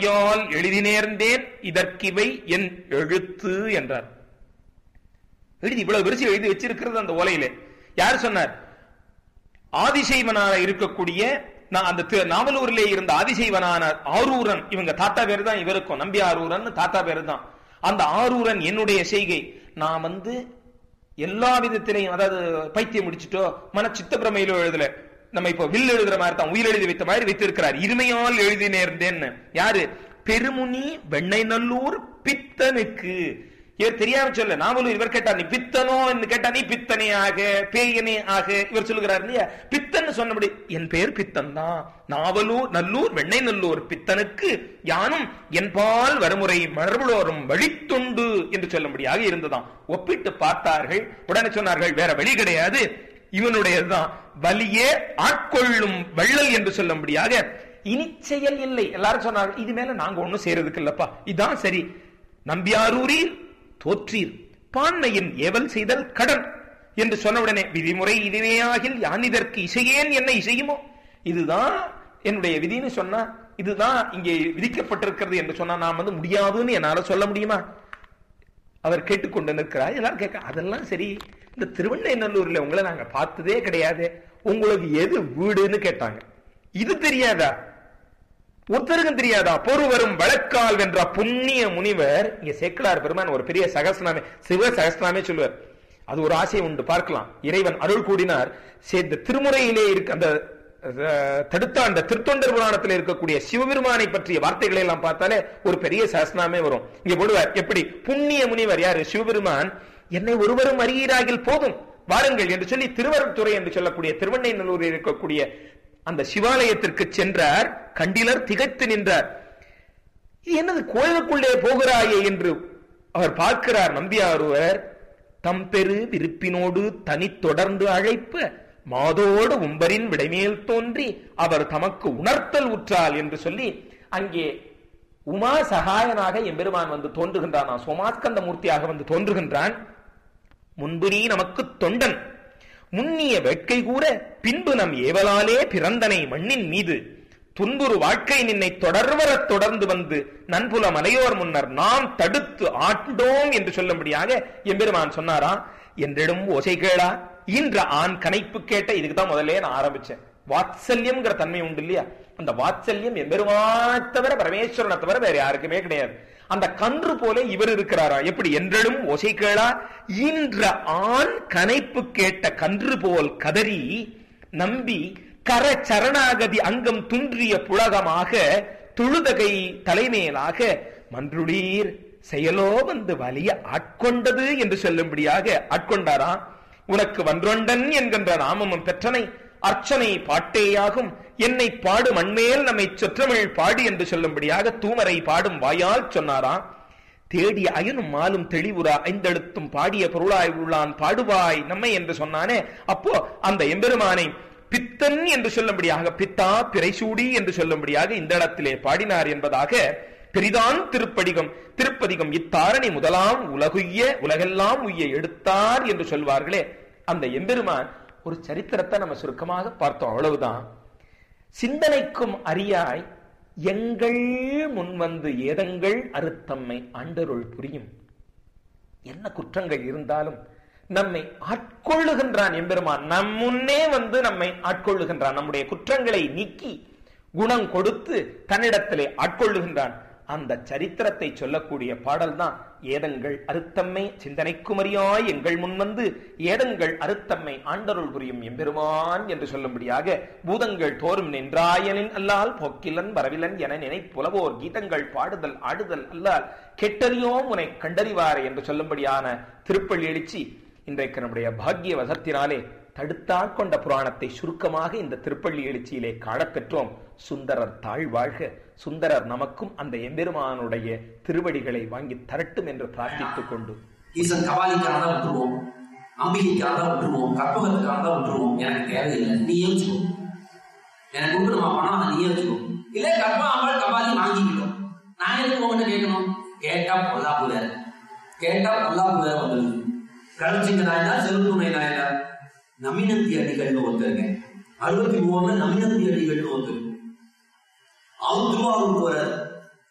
இமையால் எழுதி நேர்ந்தேன் இதற்கிவை என் எழுத்து என்றார் எழுதி இவ்வளவு பெருசு எழுதி வச்சிருக்கிறது அந்த ஓலையில யார் சொன்னார் ஆதிசைவனாக இருக்கக்கூடிய நான் அந்த தி- நாவலூரிலே இருந்த ஆதிசைவனான ஆரூரன் இவங்க தாத்தா பேரு தான் இவருக்கும் நம்பி ஆரூரன் தாத்தா பேரு தான் அந்த ஆரூரன் என்னுடைய செய்கை நான் வந்து எல்லா விதத்திலையும் அதாவது பைத்தியம் முடிச்சிட்டோ மன சித்தப்பிரமையிலோ எழுதல நம்ம இப்போ வில் எழுதுற மாதிரி தான் உயிர் எழுதி வைத்த மாதிரி வைத்திருக்கிறார் இருமையால் எழுதி நேர்ந்தேன்னு யாரு பெருமுனி வெண்ணை நல்லூர் பித்தனுக்கு இவர் தெரியாம சொல்ல நாவலூர் இவர் கேட்டா நீ பித்தனோ என்று கேட்டா நீ பித்தனே ஆக பேயனே ஆக இவர் சொல்லுகிறார் இல்லையா பித்தன் சொன்னபடி என் பெயர் பித்தன் தான் நாவலூர் நல்லூர் வெண்ணை நல்லூர் பித்தனுக்கு யானும் என்பால் வருமுறை மரபுளோரும் வழித்துண்டு என்று சொல்லும்படியாக இருந்ததாம் ஒப்பிட்டு பார்த்தார்கள் உடனே சொன்னார்கள் வேற வழி கிடையாது இவனுடையதுதான் வலியே ஆட்கொள்ளும் வள்ளல் என்று சொல்லும்படியாக இனி செயல் இல்லை எல்லாரும் சொன்னார்கள் இது மேல நாங்க ஒண்ணும் செய்யறதுக்கு இல்லப்பா இதான் சரி நம்பியாரூரில் தோற்றீர் பான்மையின் ஏவல் செய்தல் கடன் என்று சொன்னவுடனே விதிமுறை இதுவேயாகில் யான் இதற்கு இசையேன் என்ன இசையுமோ இதுதான் என்னுடைய விதின்னு சொன்னா இதுதான் இங்கே விதிக்கப்பட்டிருக்கிறது என்று சொன்னா நான் வந்து முடியாதுன்னு என்னால சொல்ல முடியுமா அவர் கேட்டுக்கொண்டு நிற்கிறார் எல்லாரும் கேட்க அதெல்லாம் சரி இந்த திருவண்ணைநல்லூர்ல உங்களை நாங்க பார்த்ததே கிடையாது உங்களுக்கு எது வீடுன்னு கேட்டாங்க இது தெரியாதா ஒருத்தருக்கும் தெரியாதா பொறுவரும் வழக்கால் வென்ற புண்ணிய முனிவர் இங்க சேக்கலார் பெருமான் ஒரு பெரிய சகஸ்நாமே சிவ சகஸ்நாமே சொல்லுவார் அது ஒரு ஆசை உண்டு பார்க்கலாம் இறைவன் அருள் கூடினார் சே- இந்த திருமுறையிலே இருக்க அந்த அஹ், தடுத்த அந்த திருத்தொண்டர் புராணத்தில் இருக்கக்கூடிய சிவபெருமானை பற்றிய வார்த்தைகளை எல்லாம் பார்த்தாலே ஒரு பெரிய சகஸ்நாமே வரும் இங்க போடுவார் எப்படி புண்ணிய முனிவர் யாரு சிவபெருமான் என்னை ஒருவரும் அறியீராகில் போதும் வாருங்கள் என்று சொல்லி திருவருத்துறை என்று சொல்லக்கூடிய திருவண்ணைநல்லூரில் இருக்கக்கூடிய அந்த சிவாலயத்திற்கு சென்றார் கண்டிலர் திகைத்து நின்றார் இது என்னது கோயிலுக்குள்ளே போகிறாயே என்று அவர் பார்க்கிறார் நம்பியாருவர் தம் பெரு விருப்பினோடு தனி தொடர்ந்து அழைப்ப மாதோடு உம்பரின் விடைமேல் தோன்றி அவர் தமக்கு உணர்த்தல் உற்றால் என்று சொல்லி அங்கே உமா சகாயனாக எம்பெருமான் வந்து தோன்றுகின்றான் சோமாஸ்கந்த மூர்த்தியாக வந்து தோன்றுகின்றான் முன்பு நீ நமக்கு தொண்டன் முன்னிய வேட்கை கூற பின்பு நம் ஏவலாலே பிறந்தனை மண்ணின் மீது துன்புறு வாழ்க்கை நின்னை தொடர்வரத் தொடர்ந்து வந்து நன்புல மலையோர் முன்னர் நாம் தடுத்து ஆண்டோம் என்று சொல்லும்படியாக எம்பெருமான் சொன்னாரா என்றிடும் ஓசை கேளா இன்ற ஆண் கனைப்பு கேட்ட இதுக்கு தான் முதல்ல நான் ஆரம்பிச்சேன் வாத்சல்யம்ங்கிற தன்மை உண்டு இல்லையா அந்த வாத்சல்யம் எம்பெருமானை தவிர பரமேஸ்வரனை தவிர வேற யாருக்குமே கிடையாது அந்த கன்று போல இவர் இருக்கிறாரா எப்படி என்றலும் ஒசை கேளா இன்ற ஆண் கனைப்பு கேட்ட கன்று போல் கதறி நம்பி கர சரணாகதி அங்கம் துன்றிய புலகமாக தொழுதகை தலைமையிலாக மன்றுளீர் செயலோ வந்து வலிய ஆட்கொண்டது என்று சொல்லும்படியாக ஆட்கொண்டாரா உனக்கு வன்றொண்டன் என்கின்ற நாமமும் பெற்றனை அர்ச்சனை பாட்டேயாகும் என்னை பாடு மண்மேல் நம்மை சொற்றமிழ் பாடு என்று சொல்லும்படியாக தூமரை பாடும் வாயால் சொன்னாரா தேடிய அயனும் மாலும் தெளிவுரா ஐந்தெழுத்தும் பாடிய பொருளாய் உள்ளான் பாடுவாய் நம்மை என்று சொன்னானே அப்போ அந்த எம்பெருமானை பித்தன் என்று சொல்லும்படியாக பித்தா பிறைசூடி என்று சொல்லும்படியாக இந்த இடத்திலே பாடினார் என்பதாக பெரிதான் திருப்படிகம் திருப்பதிகம் இத்தாரணி முதலாம் உலகுய்ய உலகெல்லாம் உய்ய எடுத்தார் என்று சொல்வார்களே அந்த எம்பெருமான் ஒரு சரித்திரத்தை நம்ம சுருக்கமாக பார்த்தோம் அவ்வளவுதான் சிந்தனைக்கும் அறியாய் எங்கள் முன்வந்து ஏதங்கள் அறுத்தம்மை ஆண்டருள் புரியும் என்ன குற்றங்கள் இருந்தாலும் நம்மை ஆட்கொள்ளுகின்றான் எம்பெருமான் நம் முன்னே வந்து நம்மை ஆட்கொள்ளுகின்றான் நம்முடைய குற்றங்களை நீக்கி குணம் கொடுத்து தன்னிடத்திலே ஆட்கொள்ளுகின்றான் அந்த சரித்திரத்தை சொல்லக்கூடிய பாடல் தான் ஏதங்கள் அறுத்தம்மை சிந்தனைக்குமறியாய் எங்கள் முன் வந்து ஏதங்கள் அறுத்தம்மை ஆண்டருள் புரியும் எம்பெருமான் என்று சொல்லும்படியாக பூதங்கள் தோறும் நின்றாயனின் அல்லால் போக்கிலன் வரவிலன் என நினைப்புலவோர் கீதங்கள் பாடுதல் ஆடுதல் அல்லால் கெட்டறியோம் உனை கண்டறிவாரே என்று சொல்லும்படியான திருப்பள்ளி எழுச்சி இன்றைக்கு நம்முடைய பாக்கிய வசத்தினாலே தடுத்தாற் கொண்ட புராணத்தை சுருக்கமாக இந்த திருப்பள்ளி எழுச்சியிலே காணப்பெற்றோம் சுந்தரர் தாழ் வாழ்க சுந்தரர் நமக்கும் அந்த எம்பெருமானுடைய திருவடிகளை வாங்கி தரட்டும் என்று பிரார்த்தித்துக் கொண்டு ஈசன் கபாலிக்காரன் தான் விட்டுருவோம் அம்பிகைக்காரன் தான் விட்டுருவோம் கற்பகத்துக்காரன் தான் விட்டுருவோம் எனக்கு தேவையில்லை நீயே வச்சுக்கோ எனக்கு கொடுக்கணுமா பணம் அதை நீயே வச்சுக்கோ இல்ல கற்ப அம்பாள் கபாலி வாங்கிக்கிட்டோம் நான் எதுக்கு உங்ககிட்ட கேட்கணும் கேட்டா பொல்லாப்புல கேட்டா பொல்லாப்புல வந்துருது கருச்சிங்க நாயனார் செல்வத்துணை நாயனார் நமினந்தி அடிகள்னு ஒருத்தருங்க அறுபத்தி மூணுல நமினந்தி அடிகள்னு ஒருத்தர் அவர் திருவாரூர் போறார்